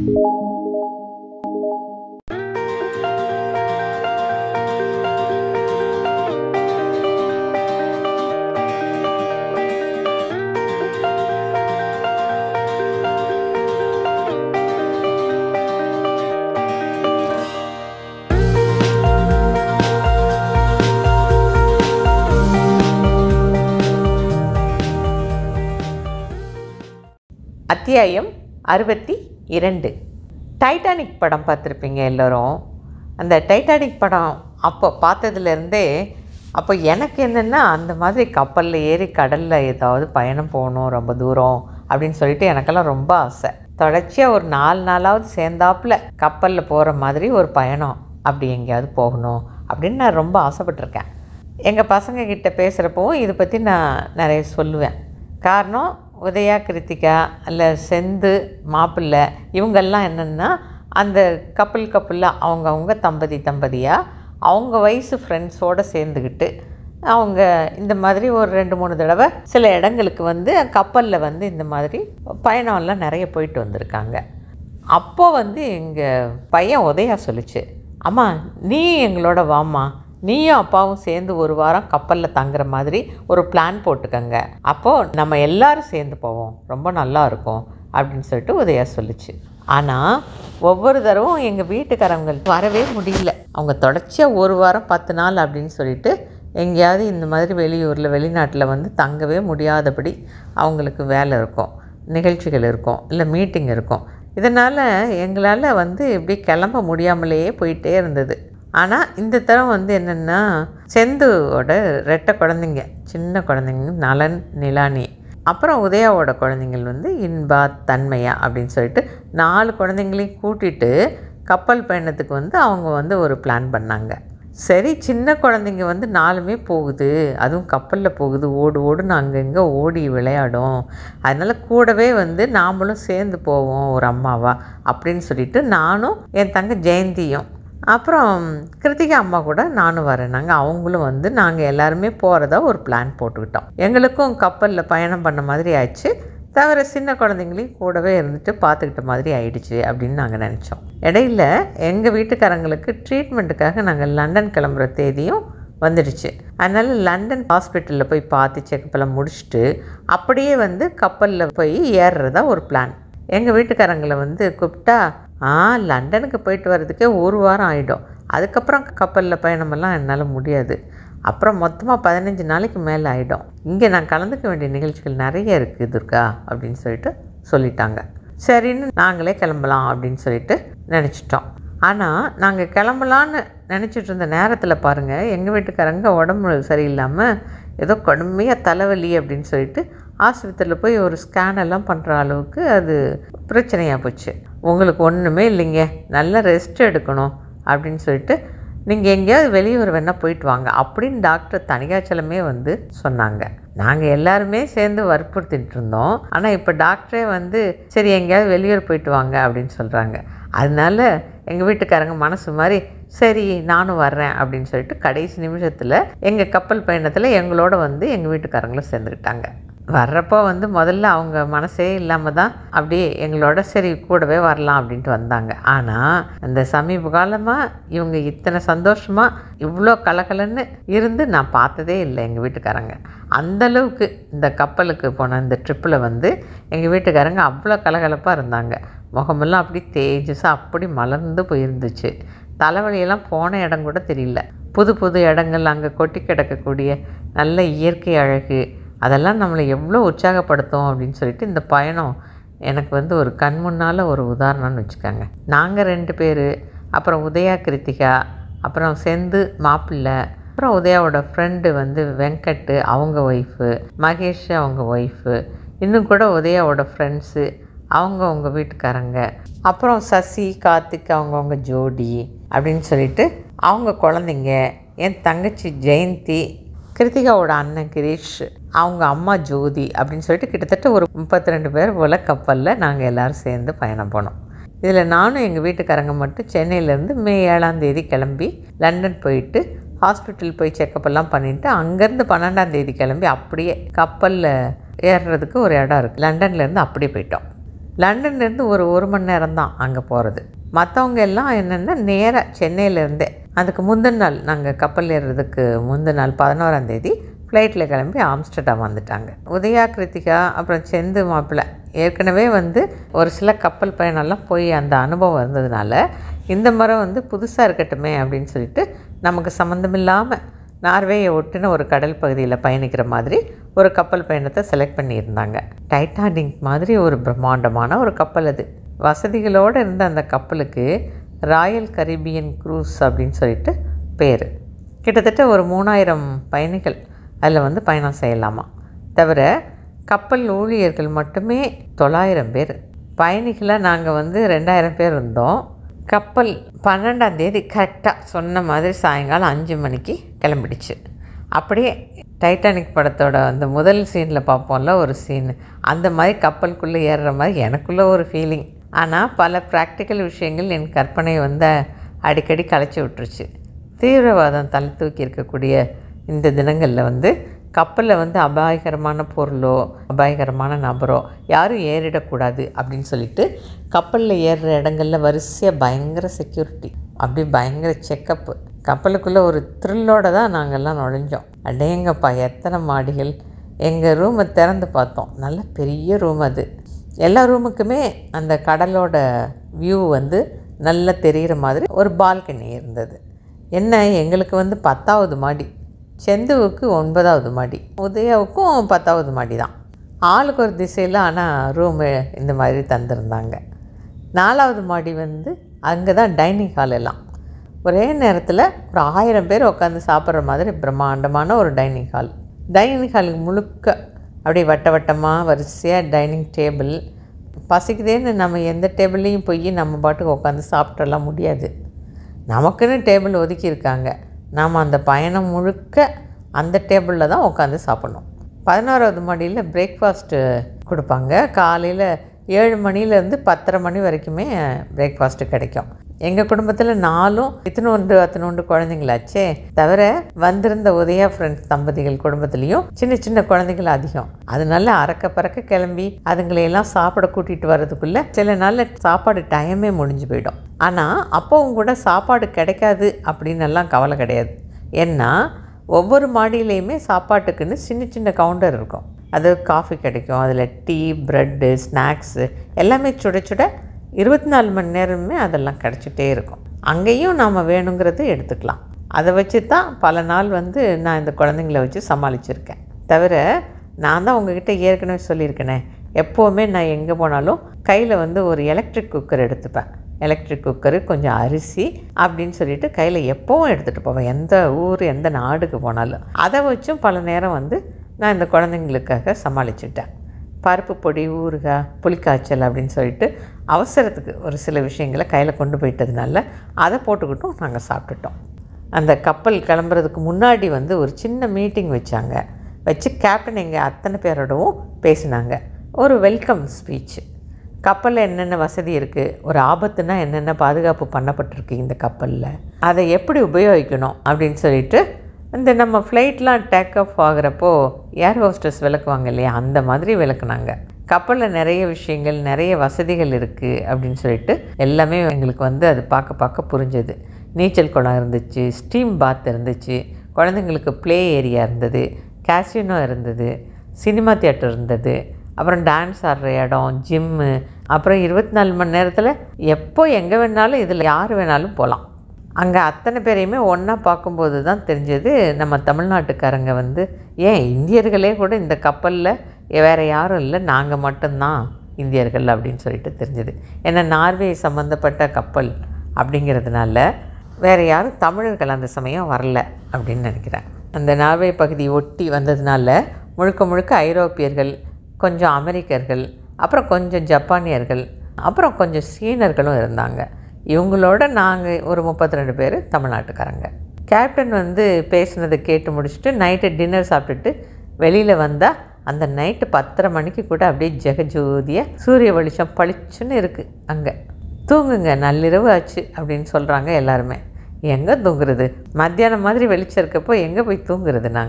அத்தியாயம் அறுபத்தி இரண்டு டைட்டானிக் படம் பார்த்துருப்பீங்க எல்லோரும் அந்த டைட்டானிக் படம் அப்போ பார்த்ததுலேருந்தே அப்போ எனக்கு என்னென்னா அந்த மாதிரி கப்பலில் ஏறி கடலில் ஏதாவது பயணம் போகணும் ரொம்ப தூரம் அப்படின்னு சொல்லிட்டு எனக்கெல்லாம் ரொம்ப ஆசை தொடர்ச்சியாக ஒரு நாலு நாளாவது சேர்ந்தாப்புல கப்பலில் போகிற மாதிரி ஒரு பயணம் அப்படி எங்கேயாவது போகணும் அப்படின்னு நான் ரொம்ப ஆசைப்பட்டிருக்கேன் எங்கள் பசங்க கிட்ட பேசுகிறப்பவும் இதை பற்றி நான் நிறைய சொல்லுவேன் காரணம் உதயா கிருத்திகா அல்ல செந்து மாப்பிள்ளை இவங்கெல்லாம் என்னென்னா அந்த கப்பல் கப்பலில் அவங்கவுங்க தம்பதி தம்பதியாக அவங்க வயசு ஃப்ரெண்ட்ஸோடு சேர்ந்துக்கிட்டு அவங்க இந்த மாதிரி ஒரு ரெண்டு மூணு தடவை சில இடங்களுக்கு வந்து கப்பலில் வந்து இந்த மாதிரி பயணம்லாம் நிறைய போயிட்டு வந்திருக்காங்க அப்போ வந்து எங்கள் பையன் உதயா சொல்லுச்சு அம்மா நீ எங்களோட வாம்மா நீயும் அப்பாவும் சேர்ந்து ஒரு வாரம் கப்பலில் தங்குற மாதிரி ஒரு பிளான் போட்டுக்கங்க அப்போது நம்ம எல்லாரும் சேர்ந்து போவோம் ரொம்ப நல்லா இருக்கும் அப்படின்னு சொல்லிட்டு உதயா சொல்லுச்சு ஆனால் ஒவ்வொரு தடவும் எங்கள் வீட்டுக்காரங்க வரவே முடியல அவங்க தொடர்ச்சியாக ஒரு வாரம் பத்து நாள் அப்படின்னு சொல்லிட்டு எங்கேயாவது இந்த மாதிரி வெளியூரில் வெளிநாட்டில் வந்து தங்கவே முடியாதபடி அவங்களுக்கு வேலை இருக்கும் நிகழ்ச்சிகள் இருக்கும் இல்லை மீட்டிங் இருக்கும் இதனால் எங்களால் வந்து இப்படி கிளம்ப முடியாமலேயே போயிட்டே இருந்தது ஆனால் இந்த தரம் வந்து என்னென்னா செந்துவோட ரெட்டை குழந்தைங்க சின்ன குழந்தைங்க நலன் நிலானி அப்புறம் உதயாவோட குழந்தைங்கள் வந்து இன்பா தன்மையா அப்படின்னு சொல்லிட்டு நாலு குழந்தைங்களையும் கூட்டிகிட்டு கப்பல் பயணத்துக்கு வந்து அவங்க வந்து ஒரு பிளான் பண்ணாங்க சரி சின்ன குழந்தைங்க வந்து நாலுமே போகுது அதுவும் கப்பலில் போகுது ஓடு ஓடுன்னு அங்கங்கே ஓடி விளையாடும் அதனால் கூடவே வந்து நாமளும் சேர்ந்து போவோம் ஒரு அம்மாவா அப்படின்னு சொல்லிட்டு நானும் என் தங்க ஜெயந்தியும் அப்புறம் கிருத்திகா அம்மா கூட நானும் வரேன் நாங்கள் அவங்களும் வந்து நாங்கள் எல்லாருமே போகிறதா ஒரு பிளான் போட்டுக்கிட்டோம் எங்களுக்கும் கப்பலில் பயணம் பண்ண மாதிரி ஆச்சு தவிர சின்ன குழந்தைங்களையும் கூடவே இருந்துட்டு பார்த்துக்கிட்ட மாதிரி ஆயிடுச்சு அப்படின்னு நாங்கள் நினச்சோம் இடையில எங்கள் வீட்டுக்காரங்களுக்கு ட்ரீட்மெண்ட்டுக்காக நாங்கள் லண்டன் கிளம்புற தேதியும் வந்துடுச்சு அதனால் லண்டன் ஹாஸ்பிட்டலில் போய் பார்த்து செக்கப்லாம் முடிச்சுட்டு அப்படியே வந்து கப்பலில் போய் ஏறுறதா ஒரு பிளான் எங்கள் வீட்டுக்காரங்களை வந்து கூப்பிட்டா ஆ லண்டனுக்கு போயிட்டு வர்றதுக்கே ஒரு வாரம் ஆகிடும் அதுக்கப்புறம் கப்பலில் பயணமெல்லாம் என்னால் முடியாது அப்புறம் மொத்தமாக பதினஞ்சு நாளைக்கு மேலே ஆகிடும் இங்கே நான் கலந்துக்க வேண்டிய நிகழ்ச்சிகள் நிறைய இருக்குது துர்கா அப்படின்னு சொல்லிட்டு சொல்லிட்டாங்க சரின்னு நாங்களே கிளம்பலாம் அப்படின்னு சொல்லிட்டு நினச்சிட்டோம் ஆனால் நாங்கள் கிளம்பலான்னு நினச்சிட்டு இருந்த நேரத்தில் பாருங்கள் எங்கள் வீட்டுக்காரங்க உடம்பு சரியில்லாமல் ஏதோ கடுமையாக தலைவலி அப்படின்னு சொல்லிட்டு ஆஸ்பத்திரியில் போய் ஒரு ஸ்கேன் எல்லாம் பண்ணுற அளவுக்கு அது பிரச்சனையாக போச்சு உங்களுக்கு ஒன்றுமே இல்லைங்க நல்லா ரெஸ்ட் எடுக்கணும் அப்படின்னு சொல்லிட்டு நீங்கள் எங்கேயாவது வெளியூர் வேணால் போயிட்டு வாங்க அப்படின்னு டாக்டர் தனிகாச்சலமே வந்து சொன்னாங்க நாங்கள் எல்லாருமே சேர்ந்து வற்புறுத்திட்டு இருந்தோம் ஆனால் இப்போ டாக்டரே வந்து சரி எங்கேயாவது வெளியூர் போயிட்டு வாங்க அப்படின்னு சொல்கிறாங்க அதனால எங்கள் வீட்டுக்காரங்க மனசு மாதிரி சரி நானும் வர்றேன் அப்படின்னு சொல்லிட்டு கடைசி நிமிஷத்தில் எங்கள் கப்பல் பயணத்தில் எங்களோட வந்து எங்கள் வீட்டுக்காரங்களும் சேர்ந்துக்கிட்டாங்க வர்றப்போ வந்து முதல்ல அவங்க மனசே இல்லாமல் தான் அப்படியே எங்களோட சரி கூடவே வரலாம் அப்படின்ட்டு வந்தாங்க ஆனால் அந்த சமீப காலமாக இவங்க இத்தனை சந்தோஷமாக இவ்வளோ கலகலன்னு இருந்து நான் பார்த்ததே இல்லை எங்கள் வீட்டுக்காரங்க அந்தளவுக்கு இந்த கப்பலுக்கு போன இந்த ட்ரிப்பில் வந்து எங்கள் வீட்டுக்காரங்க அவ்வளோ கலகலப்பாக இருந்தாங்க முகமெல்லாம் அப்படி தேஜஸாக அப்படி மலர்ந்து போயிருந்துச்சு தலைவலியெல்லாம் போன இடம் கூட தெரியல புது புது இடங்கள் அங்கே கொட்டி கிடக்கக்கூடிய நல்ல இயற்கை அழகு அதெல்லாம் நம்மளை எவ்வளோ உற்சாகப்படுத்தும் அப்படின்னு சொல்லிட்டு இந்த பயணம் எனக்கு வந்து ஒரு கண் முன்னால் ஒரு உதாரணம்னு வச்சுக்கோங்க நாங்கள் ரெண்டு பேர் அப்புறம் உதயா கிருத்திகா அப்புறம் செந்து மாப்பிள்ளை அப்புறம் உதயாவோட ஃப்ரெண்டு வந்து வெங்கட்டு அவங்க ஒய்ஃபு மகேஷ் அவங்க ஒய்ஃபு இன்னும் கூட உதயாவோட ஃப்ரெண்ட்ஸு அவங்க அவங்க வீட்டுக்காரங்க அப்புறம் சசி கார்த்திக் அவங்கவுங்க ஜோடி அப்படின்னு சொல்லிட்டு அவங்க குழந்தைங்க என் தங்கச்சி ஜெயந்தி கிருத்திகாவோட அண்ணன் கிரீஷ் அவங்க அம்மா ஜோதி அப்படின்னு சொல்லிட்டு கிட்டத்தட்ட ஒரு முப்பத்தி ரெண்டு பேர் போல் கப்பலில் நாங்கள் எல்லோரும் சேர்ந்து பயணம் போனோம் இதில் நானும் எங்கள் வீட்டுக்காரங்க மட்டும் சென்னையிலேருந்து மே ஏழாம் தேதி கிளம்பி லண்டன் போயிட்டு ஹாஸ்பிட்டல் போய் செக்கப் எல்லாம் பண்ணிவிட்டு அங்கேருந்து பன்னெண்டாம் தேதி கிளம்பி அப்படியே கப்பலில் ஏறுறதுக்கு ஒரு இடம் இருக்குது லண்டன்லேருந்து அப்படியே போயிட்டோம் லண்டன்லேருந்து ஒரு ஒரு மணி நேரம் தான் அங்கே போகிறது மற்றவங்க எல்லாம் என்னென்னா நேராக சென்னையிலேருந்தே அதுக்கு முந்தின நாள் நாங்கள் கப்பல் ஏறுறதுக்கு முந்தின நாள் பதினோராம் தேதி ஃப்ளைட்டில் கிளம்பி ஆம்ஸ்டர்டாம் வந்துட்டாங்க உதயா கிருத்திகா அப்புறம் செந்து மாப்பிள்ளை ஏற்கனவே வந்து ஒரு சில கப்பல் பயணம்லாம் போய் அந்த அனுபவம் இருந்ததுனால இந்த முறை வந்து புதுசாக இருக்கட்டுமே அப்படின்னு சொல்லிட்டு நமக்கு சம்மந்தமில்லாமல் நார்வேயை ஒட்டின ஒரு கடல் பகுதியில் பயணிக்கிற மாதிரி ஒரு கப்பல் பயணத்தை செலக்ட் பண்ணியிருந்தாங்க டைட்டானிக் மாதிரி ஒரு பிரம்மாண்டமான ஒரு கப்பல் அது வசதிகளோடு இருந்த அந்த கப்பலுக்கு ராயல் கரீபியன் க்ரூஸ் அப்படின்னு சொல்லிட்டு பேர் கிட்டத்தட்ட ஒரு மூணாயிரம் பயணிகள் அதில் வந்து பயணம் செய்யலாமா தவிர கப்பல் ஊழியர்கள் மட்டுமே தொள்ளாயிரம் பேர் பயணிகளாக நாங்கள் வந்து ரெண்டாயிரம் பேர் இருந்தோம் கப்பல் பன்னெண்டாம் தேதி கரெக்டாக சொன்ன மாதிரி சாயங்காலம் அஞ்சு மணிக்கு கிளம்பிடுச்சு அப்படியே டைட்டானிக் படத்தோட அந்த முதல் சீனில் பார்ப்போம்ல ஒரு சீன் அந்த மாதிரி கப்பலுக்குள்ளே ஏறுற மாதிரி எனக்குள்ளே ஒரு ஃபீலிங் ஆனால் பல ப்ராக்டிக்கல் விஷயங்கள் என் கற்பனையை வந்து அடிக்கடி கலைச்சி விட்டுருச்சு தீவிரவாதம் தலை தூக்கி இருக்கக்கூடிய இந்த தினங்களில் வந்து கப்பலில் வந்து அபாயகரமான பொருளோ அபாயகரமான நபரோ யாரும் ஏறிடக்கூடாது அப்படின்னு சொல்லிட்டு கப்பலில் ஏறுற இடங்களில் வரிசையாக பயங்கர செக்யூரிட்டி அப்படி பயங்கர செக்கப்பு கப்பலுக்குள்ளே ஒரு த்ரில்லோடு தான் நாங்கள்லாம் நுழைஞ்சோம் அடேங்கப்பா எத்தனை மாடிகள் எங்கள் ரூமை திறந்து பார்த்தோம் நல்ல பெரிய ரூம் அது எல்லா ரூமுக்குமே அந்த கடலோட வியூ வந்து நல்லா தெரிகிற மாதிரி ஒரு பால்கனி இருந்தது என்ன எங்களுக்கு வந்து பத்தாவது மாடி செந்துவுக்கு ஒன்பதாவது மாடி உதயாவுக்கும் பத்தாவது மாடி தான் ஆளுக்கு ஒரு திசையில் ஆனால் ரூமு இந்த மாதிரி தந்திருந்தாங்க நாலாவது மாடி வந்து அங்கே தான் டைனிங் ஹால் எல்லாம் ஒரே நேரத்தில் ஒரு ஆயிரம் பேர் உட்காந்து சாப்பிட்ற மாதிரி பிரம்மாண்டமான ஒரு டைனிங் ஹால் டைனிங் ஹாலுக்கு முழுக்க அப்படியே வட்ட வட்டமாக வரிசையாக டைனிங் டேபிள் பசிக்குதேன்னு நம்ம எந்த டேபிள்லேயும் போய் நம்ம பாட்டுக்கு உட்காந்து சாப்பிட்றலாம் முடியாது நமக்குன்னு டேபிள் ஒதுக்கியிருக்காங்க நாம் அந்த பயணம் முழுக்க அந்த டேபிளில் தான் உட்காந்து சாப்பிட்ணும் பதினோராவது மாடியில் பிரேக்ஃபாஸ்ட்டு கொடுப்பாங்க காலையில் ஏழு மணிலேருந்து பத்தரை மணி வரைக்குமே பிரேக்ஃபாஸ்ட்டு கிடைக்கும் எங்கள் குடும்பத்தில் நாலும் இத்தினோண்டு அத்தினோண்டு குழந்தைங்களாச்சே தவிர வந்திருந்த உதயா ஃப்ரெண்ட்ஸ் தம்பதிகள் குடும்பத்துலேயும் சின்ன சின்ன குழந்தைகள் அதிகம் அதனால அறக்க பறக்க கிளம்பி அதுங்களையெல்லாம் சாப்பிட கூட்டிகிட்டு வர்றதுக்குள்ளே சில நாளில் சாப்பாடு டைமே முடிஞ்சு போயிடும் ஆனால் அப்போவும் கூட சாப்பாடு கிடைக்காது அப்படின்னு எல்லாம் கவலை கிடையாது ஏன்னா ஒவ்வொரு மாடியிலையுமே சாப்பாட்டுக்குன்னு சின்ன சின்ன கவுண்டர் இருக்கும் அது காஃபி கிடைக்கும் அதில் டீ ப்ரெட்டு ஸ்நாக்ஸு எல்லாமே சுட சுட இருபத்தி நாலு மணி நேரமுமே அதெல்லாம் கிடச்சிட்டே இருக்கும் அங்கேயும் நாம் வேணுங்கிறது எடுத்துக்கலாம் அதை வச்சு தான் பல நாள் வந்து நான் இந்த குழந்தைங்கள வச்சு சமாளிச்சிருக்கேன் தவிர நான் தான் உங்ககிட்ட ஏற்கனவே சொல்லியிருக்கேனே எப்போவுமே நான் எங்கே போனாலும் கையில் வந்து ஒரு எலக்ட்ரிக் குக்கர் எடுத்துப்பேன் எலக்ட்ரிக் குக்கரு கொஞ்சம் அரிசி அப்படின்னு சொல்லிட்டு கையில் எப்போவும் எடுத்துகிட்டு போவேன் எந்த ஊர் எந்த நாடுக்கு போனாலும் அதை வச்சும் பல நேரம் வந்து நான் இந்த குழந்தைங்களுக்காக சமாளிச்சிட்டேன் பருப்பு பொடி ஊறுகாய் புளிக்காய்ச்சல் அப்படின்னு சொல்லிட்டு அவசரத்துக்கு ஒரு சில விஷயங்களை கையில் கொண்டு போயிட்டதுனால அதை போட்டுக்கிட்டும் நாங்கள் சாப்பிட்டுட்டோம் அந்த கப்பல் கிளம்புறதுக்கு முன்னாடி வந்து ஒரு சின்ன மீட்டிங் வச்சாங்க வச்சு கேப்டன் எங்கள் அத்தனை பேரோடவும் பேசினாங்க ஒரு வெல்கம் ஸ்பீச் கப்பலில் என்னென்ன வசதி இருக்குது ஒரு ஆபத்துனா என்னென்ன பாதுகாப்பு பண்ணப்பட்டிருக்கு இந்த கப்பலில் அதை எப்படி உபயோகிக்கணும் அப்படின்னு சொல்லிட்டு இந்த நம்ம ஃப்ளைட்லாம் டேக் ஆஃப் ஆகிறப்போ ஏர் ஹோஸ்டர்ஸ் விளக்குவாங்க இல்லையா அந்த மாதிரி விளக்குனாங்க கப்பலில் நிறைய விஷயங்கள் நிறைய வசதிகள் இருக்குது அப்படின்னு சொல்லிட்டு எல்லாமே எங்களுக்கு வந்து அது பார்க்க பார்க்க புரிஞ்சது நீச்சல் குளம் இருந்துச்சு ஸ்டீம் பாத் இருந்துச்சு குழந்தைங்களுக்கு ப்ளே ஏரியா இருந்தது கேசினோ இருந்தது சினிமா தியேட்டர் இருந்தது அப்புறம் டான்ஸ் ஆடுற இடம் ஜிம்மு அப்புறம் இருபத்தி நாலு மணி நேரத்தில் எப்போ எங்கே வேணாலும் இதில் யார் வேணாலும் போகலாம் அங்கே அத்தனை பேரையுமே ஒன்றா பார்க்கும்போது தான் தெரிஞ்சது நம்ம தமிழ்நாட்டுக்காரங்க வந்து ஏன் இந்தியர்களே கூட இந்த கப்பலில் வேறு யாரும் இல்லை நாங்கள் மட்டும்தான் இந்தியர்கள் அப்படின்னு சொல்லிட்டு தெரிஞ்சது ஏன்னா நார்வே சம்மந்தப்பட்ட கப்பல் அப்படிங்கிறதுனால வேறு யாரும் தமிழர்கள் அந்த சமயம் வரல அப்படின்னு நினைக்கிறேன் அந்த நார்வே பகுதி ஒட்டி வந்ததுனால முழுக்க முழுக்க ஐரோப்பியர்கள் கொஞ்சம் அமெரிக்கர்கள் அப்புறம் கொஞ்சம் ஜப்பானியர்கள் அப்புறம் கொஞ்சம் சீனர்களும் இருந்தாங்க இவங்களோட நாங்கள் ஒரு முப்பத்தி ரெண்டு பேர் தமிழ்நாட்டுக்காரங்க கேப்டன் வந்து பேசுனதை கேட்டு முடிச்சுட்டு நைட்டு டின்னர் சாப்பிட்டுட்டு வெளியில் வந்தால் அந்த நைட்டு பத்தரை மணிக்கு கூட அப்படியே ஜெகஜோதியாக சூரிய வெளிச்சம் பளிச்சுன்னு இருக்குது அங்கே தூங்குங்க நள்ளிரவு ஆச்சு அப்படின்னு சொல்கிறாங்க எல்லாருமே எங்கே தூங்குறது மத்தியானம் மாதிரி வெளிச்சம் இருக்கப்போ எங்கே போய் தூங்குறது நாங்கள்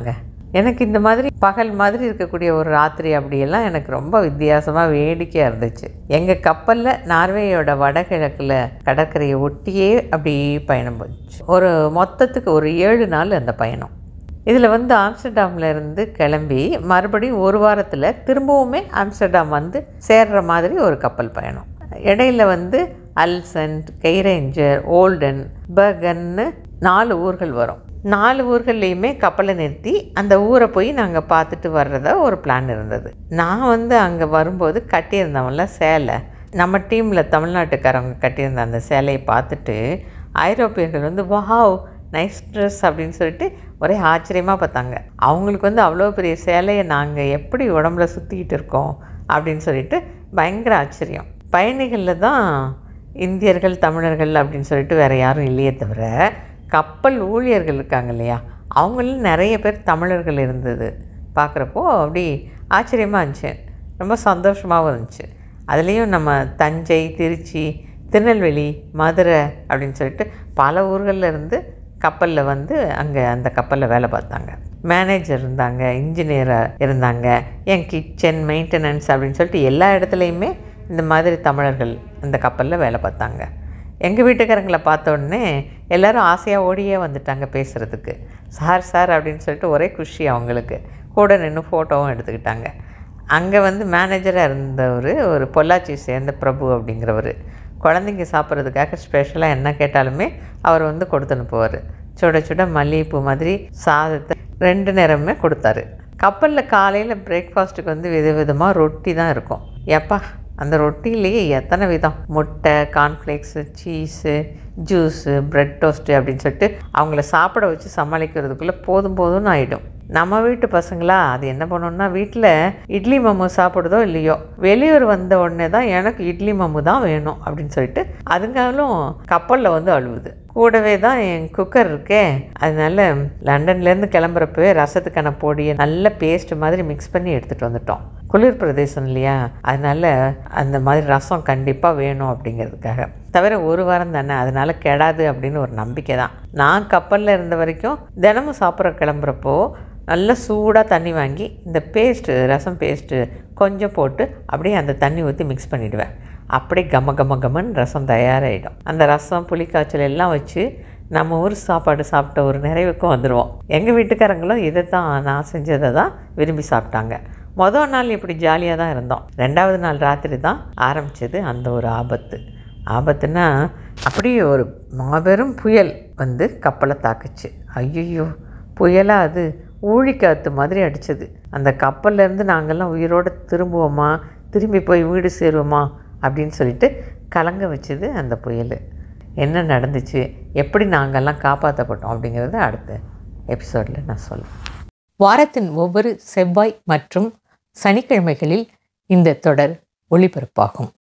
எனக்கு இந்த மாதிரி பகல் மாதிரி இருக்கக்கூடிய ஒரு ராத்திரி அப்படியெல்லாம் எனக்கு ரொம்ப வித்தியாசமாக வேடிக்கையாக இருந்துச்சு எங்கள் கப்பலில் நார்வேயோட வடகிழக்கில் கடற்கரையை ஒட்டியே அப்படியே பயணம் போச்சு ஒரு மொத்தத்துக்கு ஒரு ஏழு நாள் அந்த பயணம் இதில் வந்து ஆம்ஸ்டர்டாம்ல இருந்து கிளம்பி மறுபடியும் ஒரு வாரத்தில் திரும்பவுமே ஆம்ஸ்டர்டாம் வந்து சேர்ற மாதிரி ஒரு கப்பல் பயணம் இடையில வந்து அல்சன்ட் கெய்ரேஞ்சர் ஓல்டன் பர்கன்னு நாலு ஊர்கள் வரும் நாலு ஊர்கள்லேயுமே கப்பலை நிறுத்தி அந்த ஊரை போய் நாங்கள் பார்த்துட்டு வர்றதா ஒரு பிளான் இருந்தது நான் வந்து அங்கே வரும்போது கட்டியிருந்தவன்ல சேலை நம்ம டீமில் தமிழ்நாட்டுக்காரவங்க கட்டியிருந்த அந்த சேலையை பார்த்துட்டு ஐரோப்பியர்கள் வந்து வாவ் நைஸ் ட்ரெஸ் அப்படின்னு சொல்லிட்டு ஒரே ஆச்சரியமாக பார்த்தாங்க அவங்களுக்கு வந்து அவ்வளோ பெரிய சேலையை நாங்கள் எப்படி உடம்புல சுற்றிக்கிட்டு இருக்கோம் அப்படின்னு சொல்லிட்டு பயங்கர ஆச்சரியம் பயணிகளில் தான் இந்தியர்கள் தமிழர்கள் அப்படின்னு சொல்லிட்டு வேறு யாரும் இல்லையே தவிர கப்பல் ஊழியர்கள் இருக்காங்க இல்லையா அவங்களும் நிறைய பேர் தமிழர்கள் இருந்தது பார்க்குறப்போ அப்படி ஆச்சரியமாக இருந்துச்சு ரொம்ப சந்தோஷமாகவும் இருந்துச்சு அதுலேயும் நம்ம தஞ்சை திருச்சி திருநெல்வேலி மதுரை அப்படின்னு சொல்லிட்டு பல ஊர்களில் இருந்து கப்பலில் வந்து அங்கே அந்த கப்பலில் வேலை பார்த்தாங்க மேனேஜர் இருந்தாங்க இன்ஜினியராக இருந்தாங்க என் கிச்சன் மெயின்டெனன்ஸ் அப்படின்னு சொல்லிட்டு எல்லா இடத்துலையுமே இந்த மாதிரி தமிழர்கள் இந்த கப்பலில் வேலை பார்த்தாங்க எங்கள் வீட்டுக்காரங்களை பார்த்த உடனே எல்லாரும் ஆசையாக ஓடியே வந்துட்டாங்க பேசுகிறதுக்கு சார் சார் அப்படின்னு சொல்லிட்டு ஒரே குஷி அவங்களுக்கு கூட நின்று ஃபோட்டோவும் எடுத்துக்கிட்டாங்க அங்கே வந்து மேனேஜராக இருந்தவர் ஒரு பொள்ளாச்சி சேர்ந்த பிரபு அப்படிங்கிறவர் குழந்தைங்க சாப்பிட்றதுக்காக ஸ்பெஷலாக என்ன கேட்டாலுமே அவர் வந்து கொடுத்து அனுப்புவார் சுட சுட மல்லிகைப்பூ மாதிரி சாதத்தை ரெண்டு நேரமே கொடுத்தாரு கப்பலில் காலையில் பிரேக்ஃபாஸ்ட்டுக்கு வந்து விதவிதமாக ரொட்டி தான் இருக்கும் எப்பா அந்த ரொட்டிலேயே எத்தனை விதம் முட்டை cornflakes cheese juice bread toast அப்படின்னு சொல்லிட்டு அவங்கள சாப்பிட வச்சு சமாளிக்கிறதுக்குள்ளே போதும் போதும்னு ஆகிடும் நம்ம வீட்டு பசங்களா அது என்ன பண்ணோம்னா வீட்டில் இட்லி மம்மு சாப்பிடுதோ இல்லையோ வெளியூர் வந்த உடனே தான் எனக்கு இட்லி மம்மு தான் வேணும் அப்படின்னு சொல்லிட்டு அதுங்களும் கப்பலில் வந்து அழுவுது கூடவே தான் என் குக்கர் இருக்கே அதனால லண்டன்லேருந்து கிளம்புறப்பவே ரசத்துக்கான பொடியை நல்ல பேஸ்ட் மாதிரி மிக்ஸ் பண்ணி எடுத்துகிட்டு வந்துட்டோம் குளிர் பிரதேசம் இல்லையா அதனால அந்த மாதிரி ரசம் கண்டிப்பாக வேணும் அப்படிங்கிறதுக்காக தவிர ஒரு வாரம் தானே அதனால கெடாது அப்படின்னு ஒரு நம்பிக்கை தான் நான் கப்பலில் இருந்த வரைக்கும் தினமும் சாப்பிட்ற கிளம்புறப்போ நல்லா சூடாக தண்ணி வாங்கி இந்த பேஸ்ட்டு ரசம் பேஸ்ட்டு கொஞ்சம் போட்டு அப்படியே அந்த தண்ணி ஊற்றி மிக்ஸ் பண்ணிவிடுவேன் அப்படியே கம கம கமன்னு ரசம் தயாராகிடும் அந்த ரசம் புளிக்காய்ச்சல் எல்லாம் வச்சு நம்ம ஊர் சாப்பாடு சாப்பிட்ட ஒரு நிறைவுக்கும் வந்துடுவோம் எங்கள் வீட்டுக்காரங்களும் இதை தான் நான் செஞ்சதை தான் விரும்பி சாப்பிட்டாங்க மொதல் நாள் இப்படி ஜாலியாக தான் இருந்தோம் ரெண்டாவது நாள் ராத்திரி தான் ஆரம்பித்தது அந்த ஒரு ஆபத்து ஆபத்துனா அப்படியே ஒரு மாபெரும் புயல் வந்து கப்பலை தாக்குச்சு ஐயோ புயலாக அது ஊழிக்காத்து மாதிரி அடிச்சது அந்த கப்பல்லேருந்து நாங்கள்லாம் உயிரோடு திரும்புவோமா திரும்பி போய் வீடு சேருவோமா அப்படின்னு சொல்லிட்டு கலங்க வச்சது அந்த புயல் என்ன நடந்துச்சு எப்படி நாங்கள்லாம் காப்பாற்றப்பட்டோம் அப்படிங்கிறத அடுத்த எபிசோடில் நான் சொல்லுவேன் வாரத்தின் ஒவ்வொரு செவ்வாய் மற்றும் சனிக்கிழமைகளில் இந்த தொடர் ஒளிபரப்பாகும்